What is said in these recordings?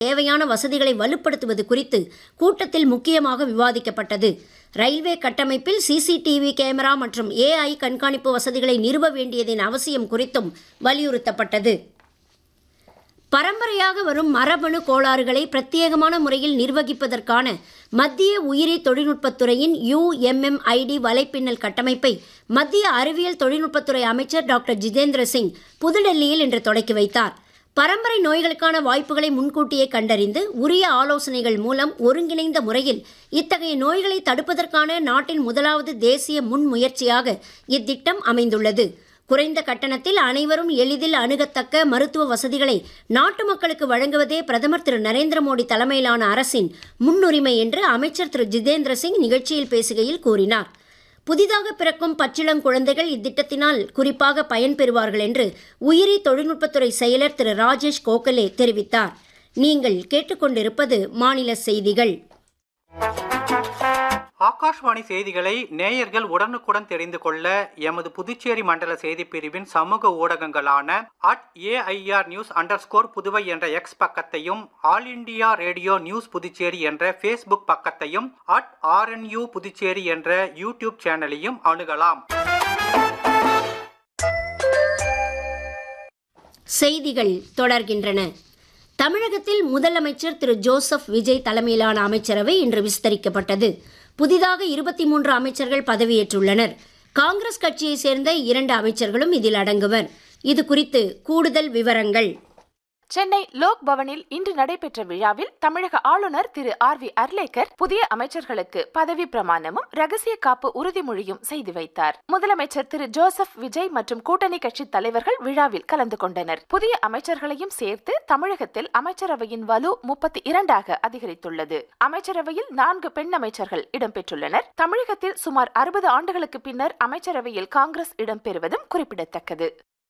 தேவையான வசதிகளை வலுப்படுத்துவது குறித்து கூட்டத்தில் முக்கியமாக விவாதிக்கப்பட்டது ரயில்வே கட்டமைப்பில் சிசிடிவி கேமரா மற்றும் ஏஐ கண்காணிப்பு வசதிகளை நிறுவ வேண்டியதின் அவசியம் குறித்தும் வலியுறுத்தப்பட்டது பரம்பரையாக வரும் மரபணு கோளாறுகளை பிரத்யேகமான முறையில் நிர்வகிப்பதற்கான மத்திய உயிரி தொழில்நுட்பத்துறையின் யுஎம்எம்ஐடி வலைப்பின்னல் கட்டமைப்பை மத்திய அறிவியல் தொழில்நுட்பத்துறை அமைச்சர் டாக்டர் ஜிதேந்திர சிங் புதுடெல்லியில் இன்று தொடக்கி வைத்தார் பரம்பரை நோய்களுக்கான வாய்ப்புகளை முன்கூட்டியே கண்டறிந்து உரிய ஆலோசனைகள் மூலம் ஒருங்கிணைந்த முறையில் இத்தகைய நோய்களை தடுப்பதற்கான நாட்டின் முதலாவது தேசிய முன்முயற்சியாக இத்திட்டம் அமைந்துள்ளது குறைந்த கட்டணத்தில் அனைவரும் எளிதில் அணுகத்தக்க மருத்துவ வசதிகளை நாட்டு மக்களுக்கு வழங்குவதே பிரதமர் திரு நரேந்திர மோடி தலைமையிலான அரசின் முன்னுரிமை என்று அமைச்சர் திரு ஜிதேந்திர சிங் நிகழ்ச்சியில் பேசுகையில் கூறினார் புதிதாக பிறக்கும் பச்சிளங்குழந்தைகள் இத்திட்டத்தினால் குறிப்பாக பயன்பெறுவார்கள் என்று உயிரி தொழில்நுட்பத்துறை செயலர் திரு ராஜேஷ் கோகலே தெரிவித்தார் நீங்கள் கேட்டுக்கொண்டிருப்பது மாநில செய்திகள் ஆகாஷ்வாணி செய்திகளை நேயர்கள் உடனுக்குடன் தெரிந்து கொள்ள எமது புதுச்சேரி மண்டல செய்தி பிரிவின் சமூக ஊடகங்களான at AIR news under Puduvai என்ற எக்ஸ் பக்கத்தையும் All India Radio news Puducherry என்ற ஃபேஸ்புக் பக்கத்தையும் அட் ஆர்என்யூ புதுச்சேரி என்ற யூடியூப் சேனலையும் அணுகலாம் செய்திகள் தொடர்கின்றன தமிழகத்தில் முதலமைச்சர் திரு ஜோசப் விஜய் தலைமையிலான அமைச்சரவை இன்று விஸ்தரிக்கப்பட்டது புதிதாக இருபத்தி மூன்று அமைச்சர்கள் பதவியேற்றுள்ளனர் காங்கிரஸ் கட்சியைச் சேர்ந்த இரண்டு அமைச்சர்களும் இதில் அடங்குவர் இது குறித்து கூடுதல் விவரங்கள் சென்னை லோக் பவனில் இன்று நடைபெற்ற விழாவில் தமிழக ஆளுநர் திரு ஆர் வி அர்லேக்கர் புதிய அமைச்சர்களுக்கு பதவி பிரமாணமும் ரகசிய காப்பு உறுதிமொழியும் செய்து வைத்தார் முதலமைச்சர் திரு ஜோசப் விஜய் மற்றும் கூட்டணி கட்சி தலைவர்கள் விழாவில் கலந்து கொண்டனர் புதிய அமைச்சர்களையும் சேர்த்து தமிழகத்தில் அமைச்சரவையின் வலு முப்பத்தி இரண்டாக அதிகரித்துள்ளது அமைச்சரவையில் நான்கு பெண் அமைச்சர்கள் இடம்பெற்றுள்ளனர் தமிழகத்தில் சுமார் அறுபது ஆண்டுகளுக்கு பின்னர் அமைச்சரவையில் காங்கிரஸ் இடம்பெறுவதும் குறிப்பிடத்தக்கது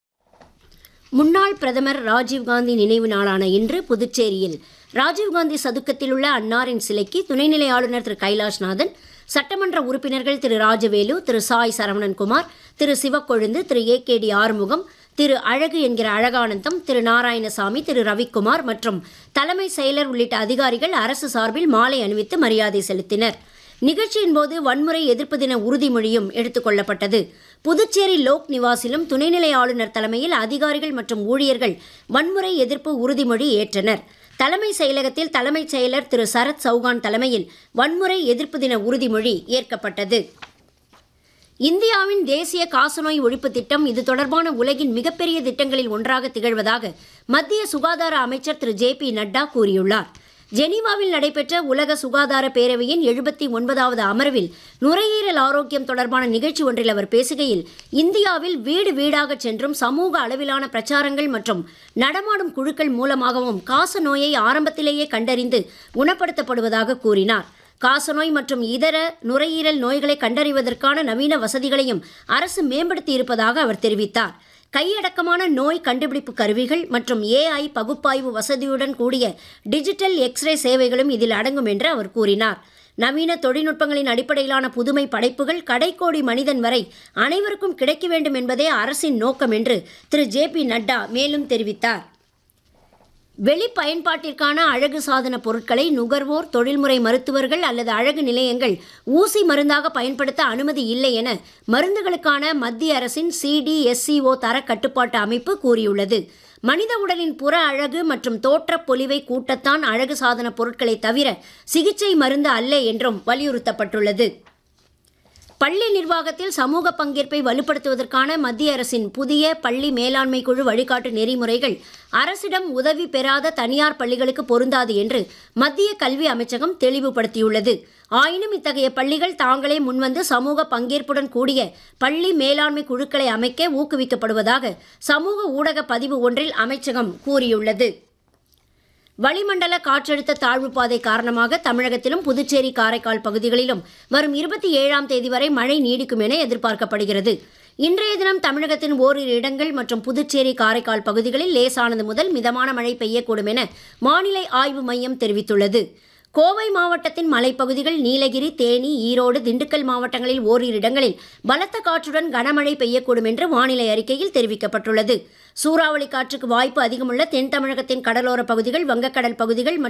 முன்னாள் பிரதமர் ராஜீவ்காந்தி நினைவு நாளான இன்று புதுச்சேரியில் ராஜீவ்காந்தி சதுக்கத்தில் உள்ள அன்னாரின் சிலைக்கு துணைநிலை ஆளுநர் திரு கைலாஷ்நாதன் சட்டமன்ற உறுப்பினர்கள் Thiru Rajavelu Thiru Sai Saravanankumar Thiru Sivakozhundhu Thiru A K T Arumugam Thiru Azhagu என்கிற அழகானந்தம் திரு நாராயணசாமி திரு ரவிக்குமார் மற்றும் தலைமை செயலர் உள்ளிட்ட அதிகாரிகள் அரசு சார்பில் மாலை அணிவித்து மரியாதை செலுத்தினர் நிகழ்ச்சியின் போது வன்முறை எதிர்ப்பு தின உறுதிமொழியும் எடுத்துக் கொள்ளப்பட்டது புதுச்சேரி லோக் நிவாசிலும் துணைநிலை ஆளுநர் தலைமையில் அதிகாரிகள் மற்றும் ஊழியர்கள் வன்முறை எதிர்ப்பு உறுதிமொழி ஏற்றனர் தலைமை செயலகத்தில் தலைமைச் செயலர் திரு சரத் சௌகான் தலைமையில் வன்முறை எதிர்ப்பு தின உறுதிமொழி ஏற்கப்பட்டது இந்தியாவின் தேசிய காசநோய் ஒழிப்பு திட்டம் இது தொடர்பான உலகின் மிகப்பெரிய திட்டங்களில் ஒன்றாக திகழ்வதாக மத்திய சுகாதார அமைச்சர் திரு ஜே பி நட்டா கூறியுள்ளார் ஜெனீவாவில் நடைபெற்ற உலக சுகாதார பேரவையின் எழுபத்தி ஒன்பதாவது அமர்வில் நுரையீரல் ஆரோக்கியம் தொடர்பான நிகழ்ச்சி ஒன்றில் அவர் பேசுகையில் இந்தியாவில் வீடு வீடாக சென்றும் சமூக அளவிலான பிரச்சாரங்கள் மற்றும் நடமாடும் குழுக்கள் மூலமாகவும் காச நோயை ஆரம்பத்திலேயே கண்டறிந்து குணப்படுத்தப்படுவதாக கூறினார் காசநோய் மற்றும் இதர நுரையீரல் நோய்களை கண்டறிவதற்கான நவீன வசதிகளையும் அரசு மேம்படுத்தி இருப்பதாக அவர் தெரிவித்தார் கையடக்கமான நோய் கண்டுபிடிப்பு கருவிகள் மற்றும் ஏஐ பகுப்பாய்வு வசதியுடன் கூடிய டிஜிட்டல் எக்ஸ்ரே சேவைகளும் இதில் அடங்கும் என்று அவர் கூறினார் நவீன தொழில்நுட்பங்களின் அடிப்படையிலான புதுமை படைப்புகள் கடைக்கோடி மனிதன் வரை அனைவருக்கும் கிடைக்க வேண்டும் என்பதே அரசின் நோக்கம் என்று திரு ஜே பி நட்டா மேலும் தெரிவித்தார் வெளி பயன்பாட்டிற்கான அழகு சாதன பொருட்களை நுகர்வோர் தொழில்முறை மருத்துவர்கள் அல்லது அழகு நிலையங்கள் ஊசி மருந்தாக பயன்படுத்த அனுமதி இல்லை என மருந்துகளுக்கான மத்திய அரசின் சிடிஎஸ்சிஓ தர கட்டுப்பாட்டு அமைப்பு கூறியுள்ளது மனித உடலின் புற அழகு மற்றும் தோற்றப் பொலிவை கூட்டத்தான் அழகு சாதன பொருட்களை தவிர சிகிச்சை மருந்து அல்ல என்றும் வலியுறுத்தப்பட்டுள்ளது பள்ளி நிர்வாகத்தில் சமூக பங்கேற்பை வலுப்படுத்துவதற்கான மத்திய அரசின் புதிய பள்ளி மேலாண்மை குழு வழிகாட்டு நெறிமுறைகள் அரசிடம் உதவி பெறாத தனியார் பள்ளிகளுக்கு பொருந்தாது என்று மத்திய கல்வி அமைச்சகம் தெளிவுபடுத்தியுள்ளது ஆயினும் இத்தகைய பள்ளிகள் தாங்களே முன்வந்து சமூக பங்கேற்புடன் கூடிய பள்ளி மேலாண்மை குழுக்களை அமைக்க ஊக்குவிக்கப்படுவதாக சமூக ஊடக பதிவு ஒன்றில் அமைச்சகம் கூறியுள்ளது வளிமண்டல காற்றழுத்த தாழ்வு பாதை காரணமாக தமிழகத்திலும் புதுச்சேரி காரைக்கால் பகுதிகளிலும் வரும் இருபத்தி ஏழாம் தேதி வரை மழை நீடிக்கும் என எதிர்பார்க்கப்படுகிறது இன்றைய தினம் தமிழகத்தின் ஓரிரு இடங்கள் மற்றும் புதுச்சேரி காரைக்கால் பகுதிகளில் லேசானது முதல் மிதமான மழை பெய்யக்கூடும் என வானிலை ஆய்வு மையம் தெரிவித்துள்ளது கோவை மாவட்டத்தின் மலைப்பகுதிகள் நீலகிரி தேனி ஈரோடு திண்டுக்கல் மாவட்டங்களில் ஓரிரு இடங்களில் பலத்த காற்றுடன் கனமழை பெய்யக்கூடும் என்று வானிலை அறிக்கையில் தெரிவிக்கப்பட்டுள்ளது சூறாவளி காற்றுக்கு வாய்ப்பு அதிகமுள்ள தென் தமிழகத்தின் கடலோர பகுதிகள் வங்கக்கடல் பகுதிகள்